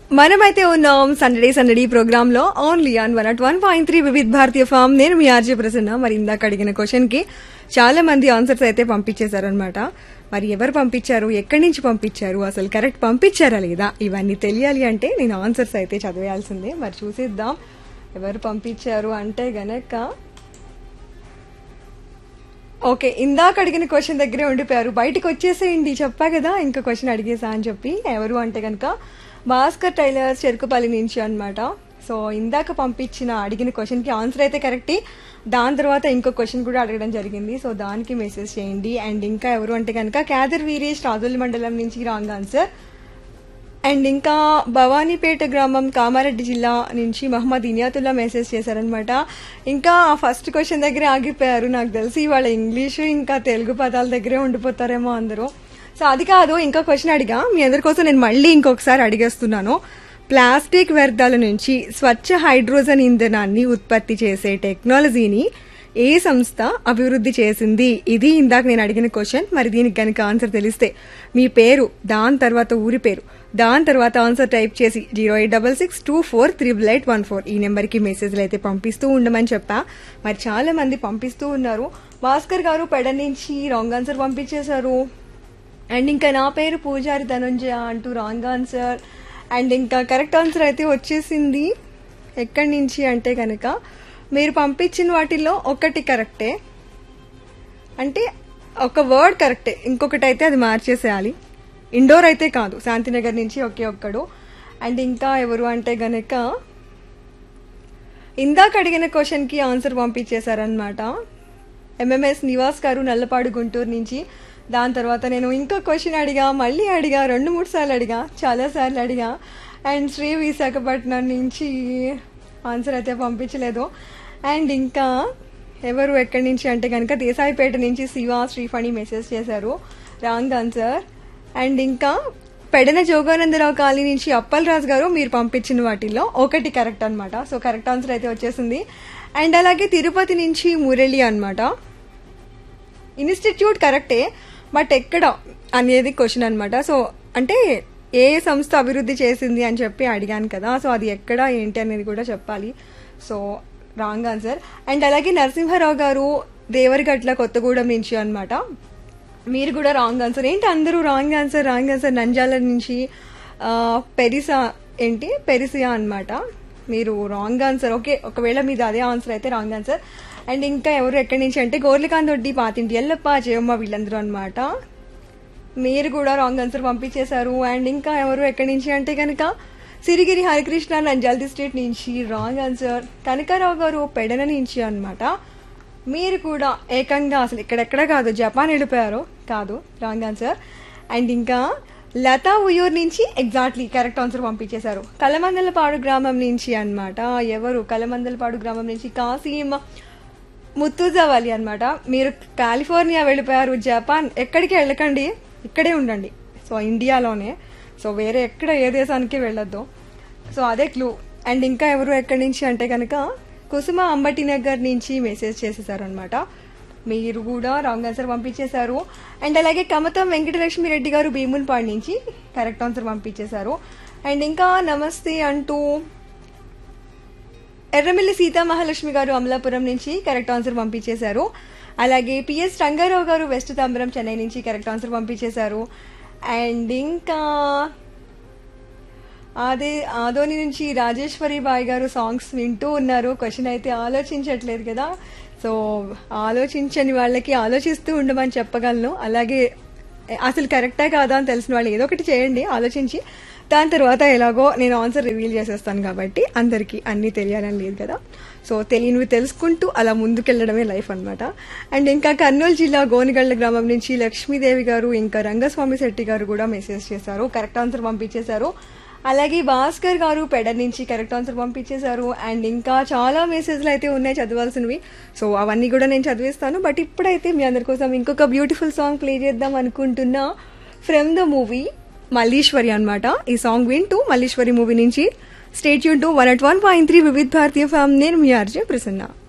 మనమైతే ఉన్నాం సండడే సందడి ప్రోగ్రామ్ లో only on one at one point three Vividh Bharati ఫామ్ నేను మీ ఆర్జే ప్రసన్న మరి ఇందాక అడిగిన క్వశ్చన్ కి చాలా మంది ఆన్సర్స్ అయితే పంపించేశారనమాట మరి ఎవరు పంపించారు ఎక్కడి నుంచి పంపించారు అసలు కరెక్ట్ పంపించారా లేదా ఇవన్నీ తెలియాలి అంటే నేను ఆన్సర్స్ అయితే చదివేయాల్సిందే మరి చూసిద్దాం ఎవరు పంపించారు అంటే గనక ఓకే ఇందాక అడిగిన క్వశ్చన్ దగ్గరే ఉండిపోయారు బయటకు వచ్చేసేయండి చెప్పా కదా ఇంకా క్వశ్చన్ అడిగేసా అని చెప్పి ఎవరు అంటే కనుక భాస్కర్ టైలర్ చెరుకుపల్లి నుంచి అన్నమాట సో ఇందాక పంపించిన అడిగిన క్వశ్చన్కి ఆన్సర్ అయితే కరెక్టే దాని తర్వాత ఇంకో క్వశ్చన్ కూడా అడగడం జరిగింది సో దానికి మెసేజ్ చేయండి అండ్ ఇంకా ఎవరు అంటే కనుక క్యాదర్ వీరేష్ రాజుల మండలం నుంచి రాంగ్ ఆన్సర్ అండ్ ఇంకా భవానీపేట గ్రామం కామారెడ్డి జిల్లా నుంచి మహమ్మద్ ఇనియాతుల్లా మెసేజ్ చేశారనమాట ఇంకా ఫస్ట్ క్వశ్చన్ దగ్గరే ఆగిపోయారు నాకు తెలిసి వాళ్ళ ఇంగ్లీష్ ఇంకా తెలుగు పదాల దగ్గరే ఉండిపోతారేమో అందరూ సో అది కాదు ఇంకా క్వశ్చన్ అడిగా మీ అందరి కోసం నేను మళ్ళీ ఇంకొకసారి అడిగేస్తున్నాను ప్లాస్టిక్ వ్యర్థాల నుంచి స్వచ్ఛ హైడ్రోజన్ ఇంధనాన్ని ఉత్పత్తి చేసే టెక్నాలజీని ఏ సంస్థ అభివృద్ధి చేసింది ఇది ఇందాక నేను అడిగిన క్వశ్చన్ మరి దీనికి కనుక ఆన్సర్ తెలిస్తే మీ పేరు దాని తర్వాత ఊరి పేరు దాని తర్వాత ఆన్సర్ టైప్ చేసి zero eight double six two four triple eight one four ఈ నెంబర్కి మెసేజ్లు అయితే పంపిస్తూ ఉండమని చెప్పా మరి చాలా మంది పంపిస్తూ ఉన్నారు భాస్కర్ గారు పెడ నుంచి రాంగ్ ఆన్సర్ పంపించేశారు అండ్ ఇంకా నా పేరు పూజారి ధనుంజయ అంటూ రాంగ్ ఆన్సర్ అండ్ ఇంకా కరెక్ట్ ఆన్సర్ అయితే వచ్చేసింది ఎక్కడి నుంచి అంటే కనుక మీరు పంపించిన వాటిల్లో ఒకటి కరెక్టే అంటే ఒక వర్డ్ కరెక్టే ఇంకొకటి అయితే అది మార్చేసేయాలి ఇండోర్ అయితే కాదు శాంతినగర్ నుంచి ఒకే ఒక్కడు అండ్ ఇంకా ఎవరు అంటే గనక ఇందాక అడిగిన క్వశ్చన్కి ఆన్సర్ పంపించేశారనమాట ఎంఎంఎస్ నివాస్ గారు నల్లపాడు గుంటూరు నుంచి దాని తర్వాత నేను ఇంకో క్వశ్చన్ అడిగా మళ్ళీ అడిగా రెండు మూడు సార్లు అడిగా చాలా సార్లు అడిగా అండ్ శ్రీ విశాఖపట్నం నుంచి ఆన్సర్ అయితే పంపించలేదు అండ్ ఇంకా ఎవరు ఎక్కడి నుంచి అంటే కనుక దేశాయిపేట నుంచి శివ శ్రీఫణి మెసేజ్ చేశారు రాంగ్ ఆన్సర్ అండ్ ఇంకా పెడన జోగానందరావు కాలనీ నుంచి అప్పల్ రాజు గారు మీరు పంపించిన వాటిల్లో ఒకటి కరెక్ట్ అనమాట సో కరెక్ట్ ఆన్సర్ అయితే వచ్చేసింది అండ్ అలాగే తిరుపతి నుంచి మురళి అనమాట ఇన్స్టిట్యూట్ కరెక్టే బట్ ఎక్కడ అనేది క్వశ్చన్ అనమాట సో అంటే ఏ సంస్థ అభివృద్ధి చేసింది అని చెప్పి అడిగాను కదా సో అది ఎక్కడ ఏంటి అనేది కూడా చెప్పాలి సో రాంగ్ ఆన్సర్ అండ్ అలాగే నరసింహారావు గారు దేవరగట్ల కొత్తగూడెం నుంచి అనమాట మీరు కూడా రాంగ్ ఆన్సర్ ఏంటి అందరూ wrong answer wrong answer Nanjala నుంచి ఆ, పెరిసా ఏంటి పెరిసియా అనమాట మీరు రాంగ్ ఆన్సర్ ఓకే ఒకవేళ మీది అదే ఆన్సర్ అయితే రాంగ్ ఆన్సర్ అండ్ ఇంకా ఎవరు ఎక్కడి నుంచి అంటే గోర్లికాంత్ వడ్డీ పాతింటి ఎల్లప్ప జయమ్మ వీళ్ళందరూ అనమాట మీరు కూడా రాంగ్ ఆన్సర్ పంపించేశారు అండ్ ఇంకా ఎవరు ఎక్కడి నుంచి అంటే కనుక సిరిగిరి హరికృష్ణ నంజాల్ డిస్ట్రిక్ట్ నుంచి రాంగ్ ఆన్సర్ కనకారావు గారు పెడన నుంచి అన్నమాట మీరు కూడా ఏకంగా అసలు ఇక్కడెక్కడ కాదు జపాన్ వెళ్ళిపోయారు కాదు రాంగ్ ఆన్సర్ అండ్ ఇంకా లతా ఉయ్యూర్ నుంచి ఎగ్జాక్ట్లీ కరెక్ట్ ఆన్సర్ పంపించేశారు కలమందలపాడు గ్రామం నుంచి అన్నమాట ఎవరు కలమందలపాడు గ్రామం నుంచి కాసీమ ముత్తుజావాలి అన్నమాట మీరు కాలిఫోర్నియా వెళ్ళిపోయారు జపాన్ ఎక్కడికి వెళ్ళకండి ఇక్కడే ఉండండి సో ఇండియాలోనే సో వేరే ఎక్కడ ఏ దేశానికి వెళ్ళొద్దు సో అదే క్లూ అండ్ ఇంకా ఎవరు ఎక్కడి నుంచి అంటే కనుక కుసుమ అంబటి నగర్ నుంచి మెసేజ్ చేసేసారనమాట మీరు కూడా రాంగ్ ఆన్సర్ పంపించేశారు అండ్ అలాగే కమతం వెంకటలక్ష్మి రెడ్డి గారు భీములపాడు నుంచి కరెక్ట్ ఆన్సర్ పంపించేశారు అండ్ ఇంకా నమస్తే అంటూ ఎర్రమిల్లి సీతా మహాలక్ష్మి గారు అమలాపురం నుంచి కరెక్ట్ ఆన్సర్ పంపించేశారు అలాగే పిఎస్ రంగారావు గారు వెస్ట్ తాంబరం చెన్నై నుంచి కరెక్ట్ ఆన్సర్ పంపించేశారు అండ్ ఇంకా అదే ఆదోని నుంచి రాజేశ్వరి బాయ్ గారు సాంగ్స్ వింటూ ఉన్నారు క్వశ్చన్ అయితే ఆలోచించట్లేదు కదా సో ఆలోచించని వాళ్ళకి ఆలోచిస్తూ ఉండమని చెప్పగలను అలాగే అసలు కరెక్టా కాదా అని తెలిసిన వాళ్ళు ఏదో ఒకటి చేయండి ఆలోచించి దాని తర్వాత ఎలాగో నేను ఆన్సర్ రివీల్ చేసేస్తాను కాబట్టి అందరికీ అన్నీ తెలియాలని లేదు కదా సో తెలియనివి తెలుసుకుంటూ అలా ముందుకెళ్ళడమే లైఫ్ అన్నమాట అండ్ ఇంకా కర్నూలు జిల్లా గోనిగళ్ల గ్రామం నుంచి లక్ష్మీదేవి గారు ఇంకా రంగస్వామి శెట్టి గారు కూడా మెసేజ్ చేశారు కరెక్ట్ ఆన్సర్ పంపించేశారు అలాగే భాస్కర్ గారు పెడ నుంచి కరెక్ట్ ఆన్సర్ పంపించేశారు అండ్ ఇంకా చాలా మెసేజ్లు అయితే ఉన్నాయి చదవాల్సినవి సో అవన్నీ కూడా నేను చదివిస్తాను బట్ ఇప్పుడైతే మీ అందరి కోసం ఇంకొక బ్యూటిఫుల్ సాంగ్ ప్లే చేద్దాం అనుకుంటున్నా ఫ్రమ్ ద మూవీ మల్లీశ్వరి అన్నమాట ఈ సాంగ్ వింటూ మల్లీశ్వరి మూవీ నుంచి స్టేట్ యూన్ to one at one point three Vividh Bharati ఫ్యామ్ నేను మీ ఆర్జే ప్రసన్న